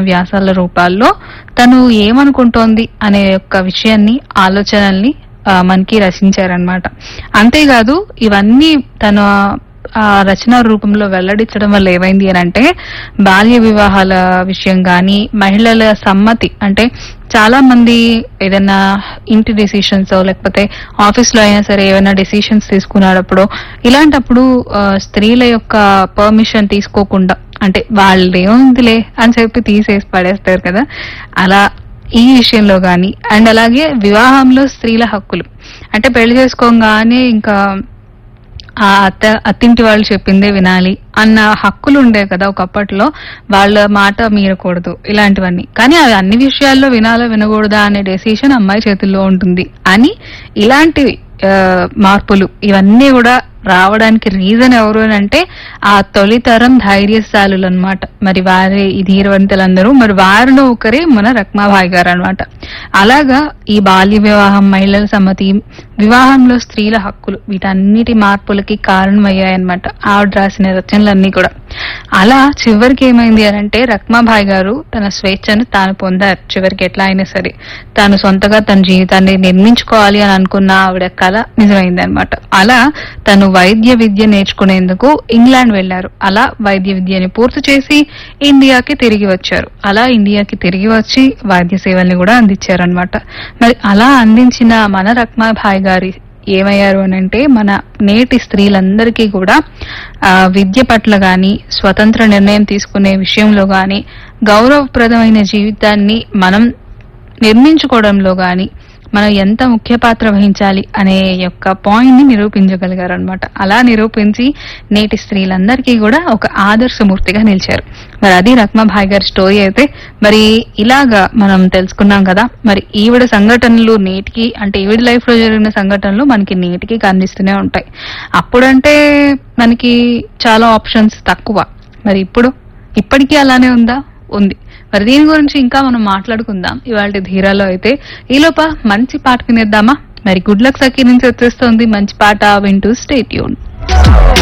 వ్యాసాల రూపాల్లో తను ఏమనుకుంటోంది అనే యొక్క విషయాన్ని ఆలోచనల్ని ఆ, మనకి రచించారనమాట అంతేకాదు ఇవన్నీ తన ఆ రచన రూపంలో వెల్లడించడం వల్ల ఏమైంది అని అంటే బాల్య వివాహాల విషయం గాని మహిళల సమ్మతి అంటే చాలా మంది ఏదైనా ఇంటి డెసిషన్స్ లేకపోతే ఆఫీస్ లో అయినా సరే ఏమైనా డెసిషన్స్ తీసుకున్నప్పుడు ఇలాంటప్పుడు ఆ, స్త్రీల యొక్క పర్మిషన్ తీసుకోకుండా అంటే వాళ్ళు ఏముందిలే అని చెప్పి తీసేసి పడేస్తారు కదా అలా ఈ విషయంలో గాని అండ్ అలాగే వివాహంలో స్త్రీల హక్కులు అంటే పెళ్లి చేసుకోగానే ఇంకా ఆ అత్త అత్తింటి వాళ్ళు చెప్పిందే వినాలి అన్న హక్కులు ఉండే కదా ఒకప్పట్లో వాళ్ళ మాట మీరకూడదు ఇలాంటివన్నీ కానీ అవి అన్ని విషయాల్లో వినాలా వినకూడదా అనే డెసిషన్ అమ్మాయి చేతుల్లో ఉంటుంది అని ఇలాంటి ఆ, మార్పులు ఇవన్నీ కూడా రావడానికి రీజన్ ఎవరు అని అంటే ఆ తొలితరం ధైర్యశాలులు అనమాట మరి వారే ఈ ధీరవంతులందరూ మరి వారిలో ఒకరే మన రక్మాబాయి గారు అనమాట అలాగా ఈ బాల్య వివాహం మహిళల సమ్మతి వివాహంలో స్త్రీల హక్కులు వీటన్నిటి మార్పులకి కారణమయ్యాయన్నమాట ఆవిడ రాసిన రచనలన్నీ కూడా అలా చివరికి ఏమైంది అని అంటే రక్మాబాయి గారు తన స్వేచ్ఛను తాను పొందారు చివరికి ఎట్లా అయినా సరే తాను సొంతగా తన జీవితాన్ని నిర్మించుకోవాలి అని అనుకున్న ఆవిడ కళ నిజమైంది అనమాట అలా తను వైద్య విద్య నేర్చుకునేందుకు ఇంగ్లాండ్ వెళ్లారు అలా వైద్య విద్యని పూర్తి చేసి ఇండియాకి తిరిగి వచ్చారు అలా ఇండియాకి తిరిగి వచ్చి వైద్య సేవల్ని కూడా అందించారనమాట మరి అలా అందించిన మన రక్మాబాయి గారి ఏమయ్యారు అని అంటే మన నేటి స్త్రీలందరికీ కూడా ఆ, విద్య పట్ల గాని స్వతంత్ర నిర్ణయం తీసుకునే విషయంలో గాని గౌరవప్రదమైన జీవితాన్ని మనం నిర్మించుకోవడంలో గాని మనం ఎంత ముఖ్య పాత్ర వహించాలి అనే యొక్క పాయింట్ ని నిరూపించగలిగారు అనమాట అలా నిరూపించి నేటి స్త్రీలందరికీ కూడా ఒక ఆదర్శమూర్తిగా నిలిచారు మరి అది రక్మాభాయ్ గారి స్టోరీ అయితే మరి ఇలాగా మనం తెలుసుకున్నాం కదా మరి ఈవిడ సంఘటనలు నేటికి అంటే ఈవిడ లైఫ్ లో జరిగిన సంఘటనలు మనకి నేటికి కనిపిస్తూనే ఉంటాయి అప్పుడంటే మనకి చాలా ఆప్షన్స్ తక్కువ మరి ఇప్పుడు ఇప్పటికీ అలానే ఉందా ఉంది మరి దీని గురించి ఇంకా మనం మాట్లాడుకుందాం ఇవాళ ధీరాలో అయితే ఈలోప మంచి పాట వినేద్దామా మరి గుడ్ లక్ సఖీ నుంచి వచ్చేస్తుంది మంచి పాట వింటూ స్టేట్ యూన్